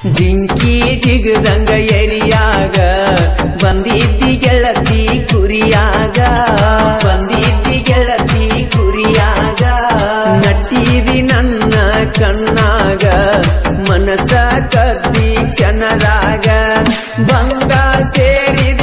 ಜಿಂಕಿ ಜಿಗದಂಗ ಎರಿಯಾಗ ಬಂದಿದ್ದಿ ಗೆಳತಿ ಕುರಿಯಾಗ ಬಂದಿದ್ದಿ ಗೆಳತಿ ಕುರಿಯಾಗ ನಟ್ಟಿದಿ ನನ್ನ ಕಣ್ಣಾಗ ಮನಸ ಕದ್ದಿ ಕ್ಷಣದಾಗ ಬಂಗ ಸೇರಿ